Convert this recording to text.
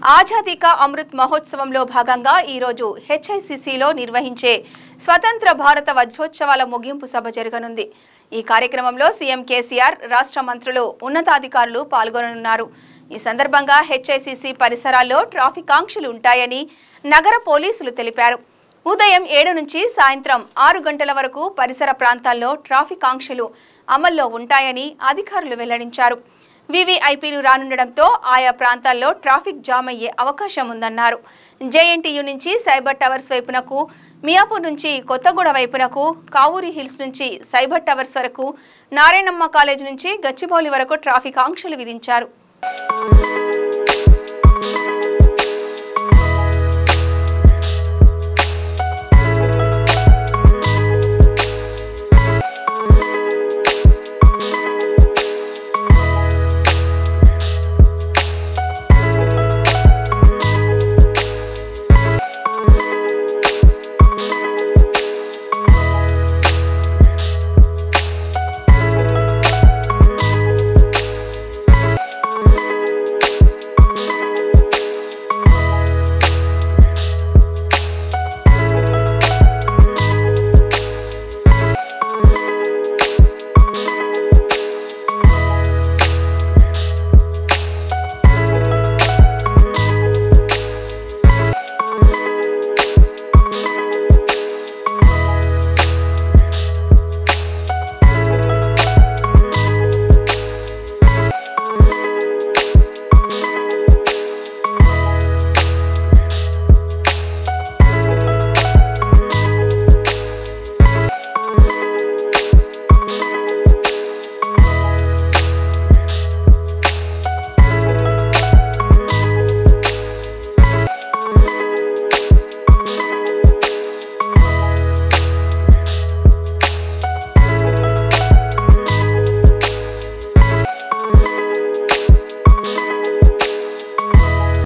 ఆజాదీ కా అమృత్ మహోత్సవంలో భాగంగా ఈరోజు హెచ్ఐసిసిలో నిర్వహించే స్వతంత్ర భారత వజ్రోత్సవాల ముగింపు సభ జరగనుంది ఈ కార్యక్రమంలో సీఎం కేసీఆర్ రాష్ట్ర మంత్రులు ఉన్నతాధికారులు పాల్గొననున్నారు ఈ సందర్భంగా హెచ్ఐసిసి పరిసరాల్లో ట్రాఫిక్ ఆంక్షలు ఉంటాయని నగర పోలీసులు తెలిపారు ఉదయం ఏడు నుంచి సాయంత్రం ఆరు గంటల వరకు పరిసర ప్రాంతాల్లో ట్రాఫిక్ ఆంక్షలు అమల్లో ఉంటాయని అధికారులు వెల్లడించారు వివిఐపీలు రానుండడంతో ఆయా ప్రాంతాల్లో ట్రాఫిక్ జామ్ అయ్యే అవకాశం ఉందన్నారు జేఎన్టీయు నుంచి సైబర్ టవర్స్ వైపునకు మియాపూర్ నుంచి కొత్తగూడ వైపునకు కావూరి హిల్స్ నుంచి సైబర్ టవర్స్ వరకు నారాయణమ్మ కాలేజ్ నుంచి గచ్చిబౌలి వరకు ట్రాఫిక్ ఆంక్షలు విధించారు